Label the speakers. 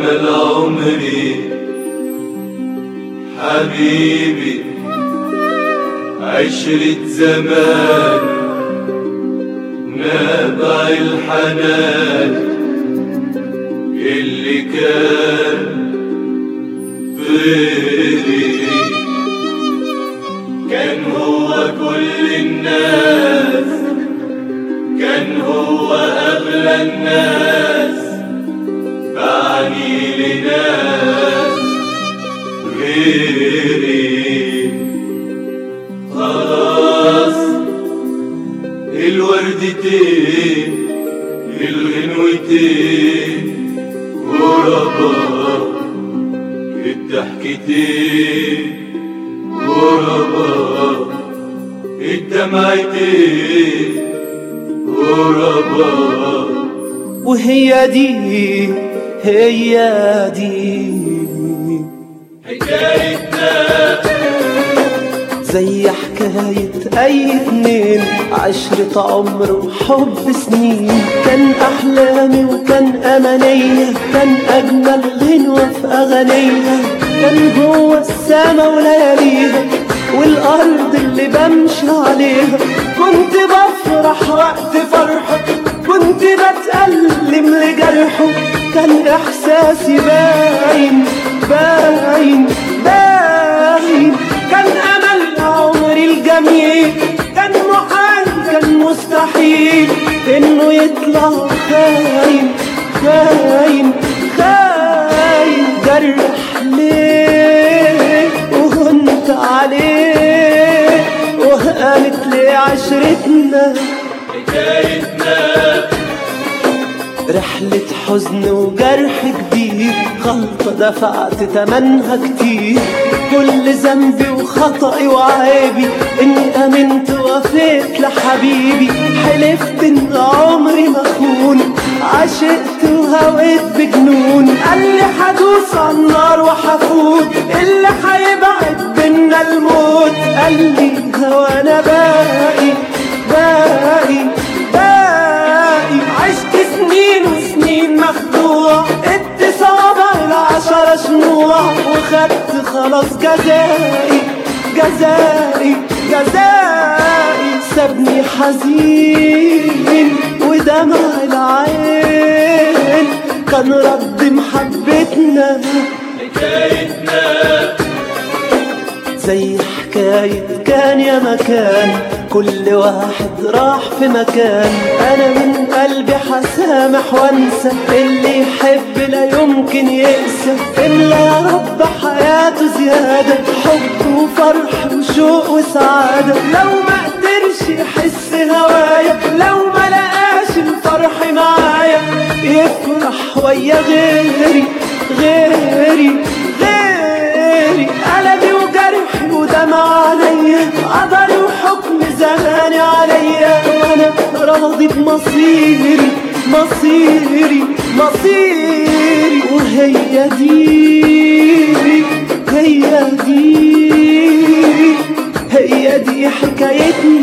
Speaker 1: أمل عمري حبيبي عشرة زمان نابع الحنان اللي كان غيري كان هو كل الناس كان هو أغلى الناس بعني لناس غيري خلاص الوردتين الغنوتين غرباء الضحكتين غرباء الدمعتين غرباء
Speaker 2: وهي دي هي دي
Speaker 1: حكايتنا
Speaker 2: زي حكاية أي اتنين عشرة عمر وحب سنين كان أحلامي وكان أمانية كان أجمل غنوة في أغانيها كان جوه السما ولياليها والأرض اللي بمشي عليها كنت بفرح وقت فرحه كنت بتألم لجرحه كان إحساسي باين باين باين كان أمل عمري الجميل كان محال كان مستحيل إنه يطلع خاين خاين خاين جرح ليه وهنت عليه وهانت لي عشرتنا
Speaker 1: حكايتنا
Speaker 2: رحلة حزن وجرح كبير غلطة دفعت تمنها كتير كل ذنبي وخطئي وعيبي اني امنت وفيت لحبيبي حلفت ان عمري ما اخون عشقت وهويت بجنون قال لي هدوس على النار وهفوت اللي هيبعد بينا الموت قال لي وانا باقي باقي باقي عشت سنين وسنين مخدوع ادي صوابع العشرة شموع وخدت خلاص جزائي جزائي جزائي سابني حزين ودمع العين كان رد محبتنا
Speaker 1: حكايتنا
Speaker 2: زي حكاية كان يا مكان كل واحد راح في مكان أنا من قلبي حسامح وانسى اللي يحب لا يمكن يقسى إلا يا رب حياته زيادة حب وفرح وشوق وسعادة لو ما قدرش يحس هوايا لو ما لقاش الفرح معايا يفرح ويا غيري غيري غيري قلبي وجرحي ودمع عليا قدري وحكم زماني عليا وانا راضي بمصيري مصيري مصيري وهي دي هي دي هي دي حكايتنا